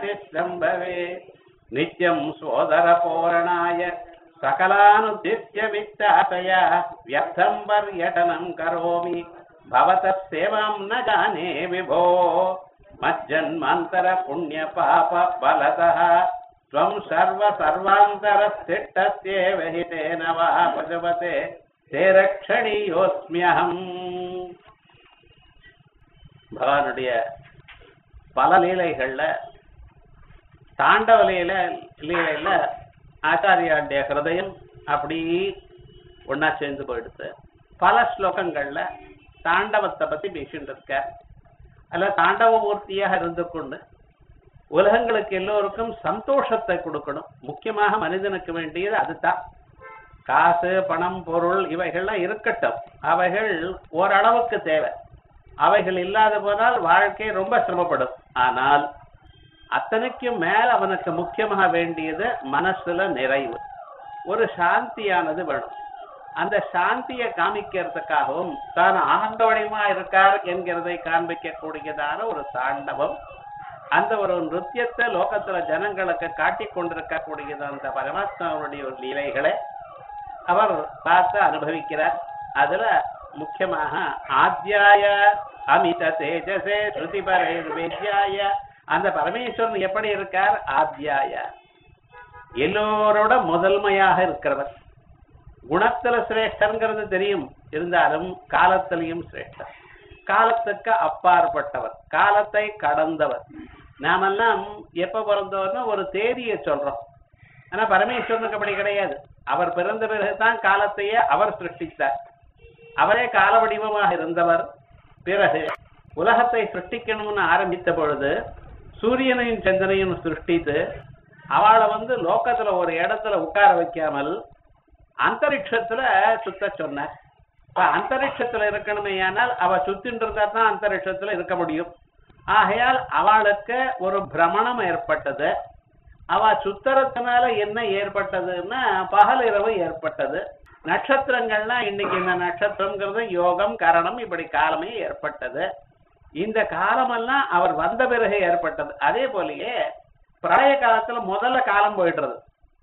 विश्रम्भवे नित्यम् सोदरपूरणाय सकलानुद्दिश्य वित्तातया व्यर्थम् पर्यटनम् करोमि भवतः सेवाम् न जाने विभो मज्जन्मान्तरपुण्यपाप बलतः त्वम् सर्व सर्वान्तरस्थिष्टस्येव हितेन वा भगवते ते ரக்ஷணீயோஸ்மியகம் பகவானுடைய பல லீலைகள்ல தாண்டவ லீல லீலையில ஆச்சாரியாளுடைய ஹிருதயம் அப்படி ஒன்னா சேர்ந்து போயிடுது பல ஸ்லோகங்கள்ல தாண்டவத்தை பத்தி பேசிட்டு இருக்க அல்ல தாண்டவ மூர்த்தியாக இருந்து கொண்டு உலகங்களுக்கு எல்லோருக்கும் சந்தோஷத்தை கொடுக்கணும் முக்கியமாக மனிதனுக்கு வேண்டியது அதுதான் காசு பணம் பொருள் இவைகள்லாம் இருக்கட்டும் அவைகள் ஓரளவுக்கு தேவை அவைகள் இல்லாத போனால் வாழ்க்கை ரொம்ப சிரமப்படும் ஆனால் அத்தனைக்கும் மேல் அவனுக்கு முக்கியமாக வேண்டியது மனசுல நிறைவு ஒரு சாந்தியானது வேணும் அந்த சாந்தியை காமிக்கிறதுக்காகவும் தான் ஆனந்தவடிமா இருக்கார் என்கிறதை காண்பிக்க கூடியதான ஒரு தாண்டவம் அந்த ஒரு நிருத்தியத்தை லோகத்துல ஜனங்களுக்கு காட்டிக் கொண்டிருக்க கூடியது அந்த பரமாத்மாவுடைய ஒரு லீலைகளை அவர் பார்த்து அனுபவிக்கிறார் அதுல முக்கியமாக ஆத்தியாய அமித தேஜசே ஸ்ருதி பரேர்வேத்யாய அந்த பரமேஸ்வரன் எப்படி இருக்கார் ஆத்தியாய எல்லோரோட முதன்மையாக இருக்கிறவர் குணத்துல சிரேஷ்டங்கிறது தெரியும் இருந்தாலும் காலத்திலையும் சிரேஷ்டர் காலத்துக்கு அப்பாற்பட்டவர் காலத்தை கடந்தவர் நாமெல்லாம் எப்ப பிறந்தோம்னா ஒரு தேதியை சொல்றோம் ஆனா பரமேஸ்வரனுக்கு அப்படி கிடையாது அவர் பிறந்த பிறகுதான் காலத்தையே அவர் சிருஷ்டித்தார் அவரே கால வடிவமாக இருந்தவர் பிறகு உலகத்தை சிருஷ்டிக்கணும்னு ஆரம்பித்த பொழுது சூரியனையும் சந்திரனையும் சிருஷ்டித்து அவளை வந்து லோகத்துல ஒரு இடத்துல உட்கார வைக்காமல் அந்தரிக்ஷத்துல சுத்த சொன்னார் இப்ப அந்தரிக்ஷத்துல இருக்கணுமே ஆனால் அவ சுத்தின்னு இருந்தா தான் அந்தரிக்ஷத்துல இருக்க முடியும் ஆகையால் அவளுக்கு ஒரு பிரமணம் ஏற்பட்டது அவ சுத்தரத்தினால என்ன ஏற்பட்டதுன்னா பகல் இரவு ஏற்பட்டது நட்சத்திரங்கள்னா இன்னைக்கு இந்த நட்சத்திரங்கிறது யோகம் கரணம் இப்படி காலமே ஏற்பட்டது இந்த காலமெல்லாம் அவர் வந்த பிறகு ஏற்பட்டது அதே போலயே பிரளய காலத்துல முதல்ல காலம் போயிடுறது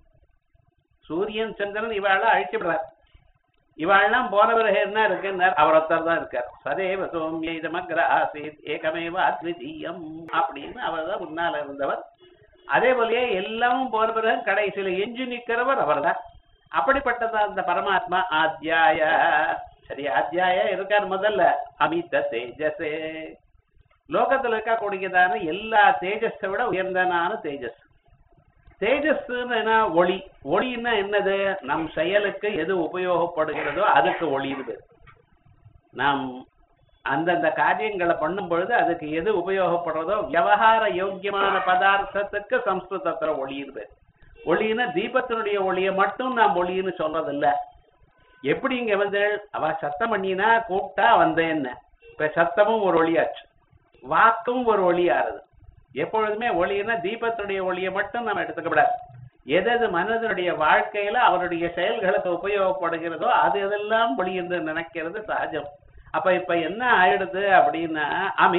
சூரியன் சந்திரன் இவாள அழிச்சுடுறார் இவாள்லாம் போன பிறகு என்ன இருக்குன்னு அவர் ஒருத்தர் தான் இருக்கார் சதேவ சோமிய இதமக்ர ஆசீத் ஏகமேவ அத்விதீயம் அப்படின்னு அவர் தான் முன்னால இருந்தவர் அதே போலயே எல்லாமும் போன பிறகு கடைசியில எஞ்சி நிக்கிறவர் அவர்தான் அப்படிப்பட்டதா அந்த பரமாத்மா ஆத்தியாய சரி ஆத்தியாய இருக்கார் முதல்ல அமித தேஜஸே லோகத்துல இருக்கக்கூடியதான எல்லா தேஜஸை விட உயர்ந்தனான தேஜஸ் தேஜஸ்ன்னு என்ன ஒளி ஒளின்னா என்னது நம் செயலுக்கு எது உபயோகப்படுகிறதோ அதுக்கு ஒளின்னு பேர் நாம் அந்தந்த காரியங்களை பண்ணும் பொழுது அதுக்கு எது உபயோகப்படுறதோ விவகார யோக்கியமான பதார்த்தத்துக்கு சம்ஸ்கிருதத்துல ஒளின்னு பேர் ஒளின்னா தீபத்தினுடைய ஒளியை மட்டும் நாம் ஒளின்னு சொல்றதில்ல எப்படி இங்க வந்து அவ சத்தம் பண்ணினா கூப்பிட்டா வந்தேன்னு இப்ப சத்தமும் ஒரு ஒளியாச்சு வாக்கும் ஒரு ஒளியாறுது எப்பொழுதுமே ஒளின்னா தீபத்துடைய ஒளியை மட்டும் நம்ம எடுத்துக்கப்படாது எது எது மனதனுடைய வாழ்க்கையில அவருடைய செயல்களுக்கு உபயோகப்படுகிறதோ அது எதெல்லாம் ஒளி என்று நினைக்கிறது சகஜம் அப்ப இப்ப என்ன ஆயிடுது அப்படின்னா அமி